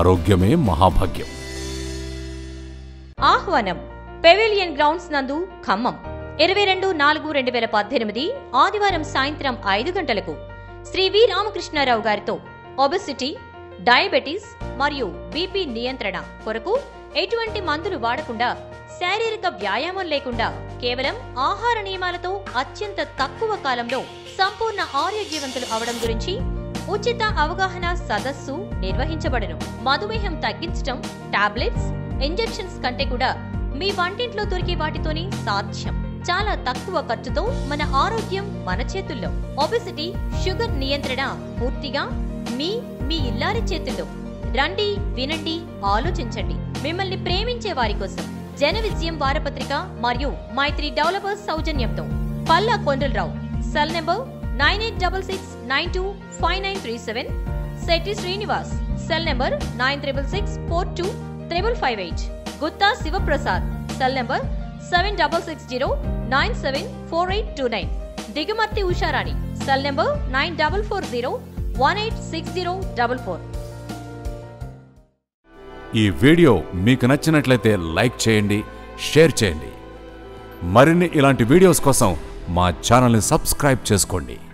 ఆరోగ్యమే మహాభాగ్యం ఆహ్వానం పెవిలియన్ గ్రౌండ్స్ నందు ఖమ్మం ఇరవై రెండు నాలుగు రెండు వేల పద్దెనిమిది ఆదివారం సాయంత్రం ఐదు గంటలకు శ్రీ వి రామకృష్ణారావు గారితో ఒబెసిటీ డయాబెటీస్ మరియు బీపీ నియంత్రణ కొరకు ఎటువంటి మందులు వాడకుండా శారీరక వ్యాయామం లేకుండా కేవలం ఆహార నియమాలతో అత్యంత తక్కువ కాలంలో సంపూర్ణ ఆరోగ్యవంతులు అవడం గురించి ఉచిత అవగాహన సదస్సు నిర్వహించబడను మధుమేహం తగ్గించటం టాబ్లెట్స్ ఇంజెక్షన్స్ కంటే కూడా మీ వంటింట్లో దొరికే వాటితోనే సాధ్యం చాలా తక్కువ ఖర్చుతో మన ఆరోగ్యం మన చేతుల్లో ఒబెసిటీ షుగర్ నియంత్రణ పూర్తిగా మీ మీ ఇల్లారి చేతుల్లో రండి వినండి ఆలోచించండి మిమ్మల్ని ప్రేమించే వారి కోసం జన విజయం వారపత్రిక మరియు మైత్రి డెవలపర్స్ సౌజన్యంతో Palla Kondalarao cell number nine eight double six nine two five nine three seven Shetty Srinivas cell number nine triple six four two triple five eight Gutta Sivaprasad cell number seven double six zero nine seven four eight two nine Digumarthi Usharani cell number nine double four zero one eight six zero double four ఈ video మీకు నచ్చినట్లయితే like చేయండి share చేయండి మరిన్ని ఇలాంటి videos కోసం మా ఛానల్ని సబ్స్క్రైబ్ చేసుకోండి